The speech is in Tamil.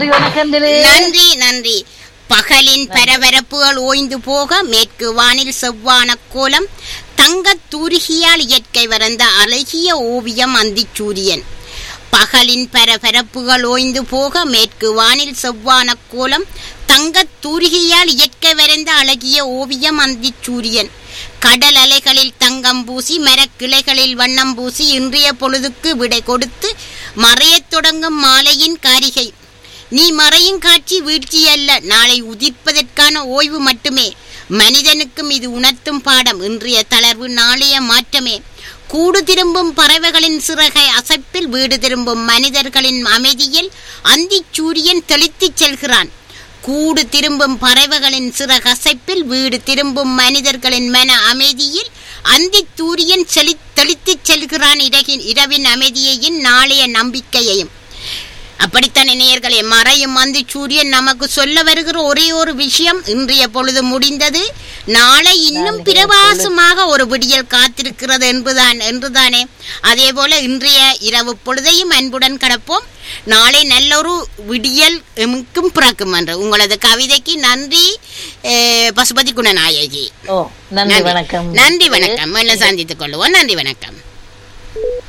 நன்றி வணக்கம் திரு நன்றி நன்றி பகலின் பரபரப்புகள் ஓய்ந்து போக மேற்கு வானில் செவ்வான கோலம் தங்கத் தூரிகையால் இயற்கை வரைந்த அழகிய ஓவியம் அந்திச் சூரியன் பகலின் பரபரப்புகள் ஓய்ந்து போக மேற்கு வானில் செவ்வான கோலம் தங்கத் தூரிகையால் இயற்கை வரைந்த அழகிய ஓவியம் அந்திச் சூரியன் கடல் அலைகளில் தங்கம் பூசி மரக்கிளைகளில் வண்ணம் பூசி இன்றைய பொழுதுக்கு விடை கொடுத்து மறையத் தொடங்கும் மாலையின் காரிகை நீ மறையும் காட்சி வீழ்ச்சி அல்ல நாளை உதிர்ப்பதற்கான ஓய்வு மட்டுமே மனிதனுக்கும் இது உணர்த்தும் பாடம் இன்றைய தளர்வு நாளைய மாற்றமே கூடு திரும்பும் பறவைகளின் சிறகை அசைப்பில் வீடு திரும்பும் மனிதர்களின் அமைதியில் அந்திச் சூரியன் தெளித்துச் செல்கிறான் கூடு திரும்பும் பறவைகளின் சிறகசைப்பில் வீடு திரும்பும் மனிதர்களின் மன அமைதியில் அந்தித் சூரியன் செலி தெளித்துச் செல்கிறான் இரகின் இரவின் அமைதியையும் நாளைய நம்பிக்கையையும் அப்படித்தானே நேயர்களே மறையும் அந்தி சூரியன் நமக்கு சொல்ல வருகிற ஒரே ஒரு விஷயம் இன்றைய பொழுது முடிந்தது நாளை இன்னும் பிரவாசமாக ஒரு விடியல் காத்திருக்கிறது என்பதுதான் என்றுதானே அதே போல இன்றைய இரவு பொழுதையும் அன்புடன் கடப்போம் நாளை நல்லொரு விடியல் எமக்கும் பிறக்கும் என்று உங்களது கவிதைக்கு நன்றி அஹ், பசுபதி குணநாயகி ஓ நன்றி வணக்கம் நன்றி வணக்கம் எல்லாம் சந்தித்துக் கொள்வோம் நன்றி வணக்கம்